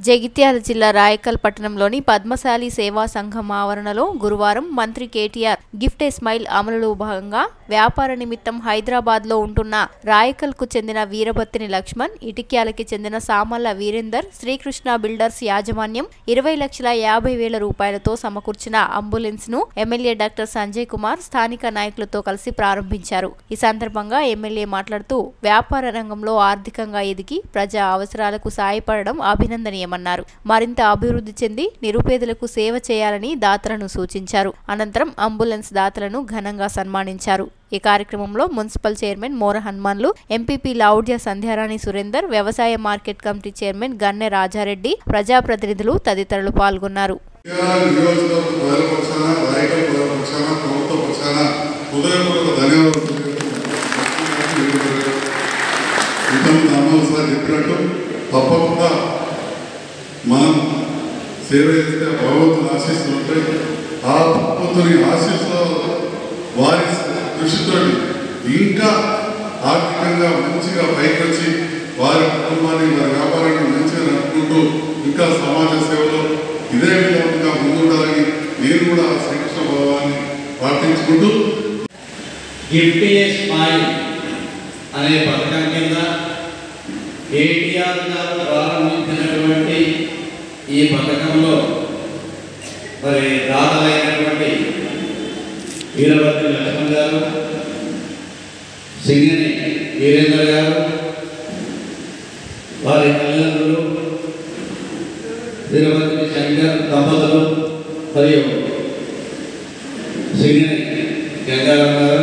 జగిత్యాల జిల్లా రాయకల్ పట్టణంలోని పద్మశాలి సేవా సంఘం ఆవరణలో గురువారం మంత్రి కేటీఆర్ గిఫ్ట్ ఏ స్మైల్ అమలులో భాగంగా వ్యాపార నిమిత్తం హైదరాబాద్ లో ఉంటున్న రాయకల్కు చెందిన వీరభత్తిని లక్ష్మణ్ ఇటిక్యాలకి చెందిన సామల్ల వీరేందర్ శ్రీకృష్ణ బిల్డర్స్ యాజమాన్యం ఇరవై లక్షల యాభై వేల రూపాయలతో సమకూర్చిన అంబులెన్స్ ను ఎమ్మెల్యే డాక్టర్ సంజయ్ కుమార్ స్థానిక నాయకులతో కలిసి ప్రారంభించారు ఈ సందర్భంగా ఎమ్మెల్యే మాట్లాడుతూ వ్యాపార రంగంలో ఆర్థికంగా ఎదిగి ప్రజా అవసరాలకు సాయపడడం అభినందనీయమన్నారు మరింత అభివృద్ధి చెంది నిరుపేదలకు సేవ చేయాలని దాతలను సూచించారు అనంతరం అంబులెన్స్ దాతలను ఘనంగా సన్మానించారు ఈ కార్యక్రమంలో municipal chairman Mora Hanumanlu MPP Loudya Sandhyarani Surender వ్యవసాయ market committee chairman Ganne Rajareddy ప్రజాప్రతినిధులు తదితరులు పాల్గొన్నారు కేరళ నియోజకవర్గ ప్రజల పక్షాన రాయకల్ ప్రజల పక్షాన ప్రభుత్వ పక్షాన హృదయపూర్వక ధన్యవాదాలు తెలియజేస్తున్నాను. ఇంతకుముందు అమ్మలు సార్ చెప్పినట్టు తప్పకుండా మనం సేవ చేస్తే భగవంతుని ఆశీస్సులు ఉంటాయి ఆ భగవంతుని ఆశీస్సులో వారి కృషితో ఇంకా ఆర్థికంగా మంచిగా పైకి వచ్చి వారి కుటుంబాన్ని వారి వ్యాపారాన్ని మంచిగా నడుపుకుంటూ ఇంకా సమాజ సేవలో ఇదే విధంగా ముందుండాలని నేను కూడా శ్రీకృష్ణ భగవాన్ని ప్రార్థించుకుంటూ గిఫ్ట్ ఏ స్మైల్ అనే పథకం కింద కేటీఆర్ గారు ప్రారంభించినటువంటి ఈ పథకంలో మరి దాతలైనటువంటి వీరభద్రి లక్ష్మణ్ గారు సింగని వీరేంద్ర గారు వారి తల్లిదండ్రులు వీరభద్రి శంకర్ దంపతులు మరియు సింగని గంగారాం గారు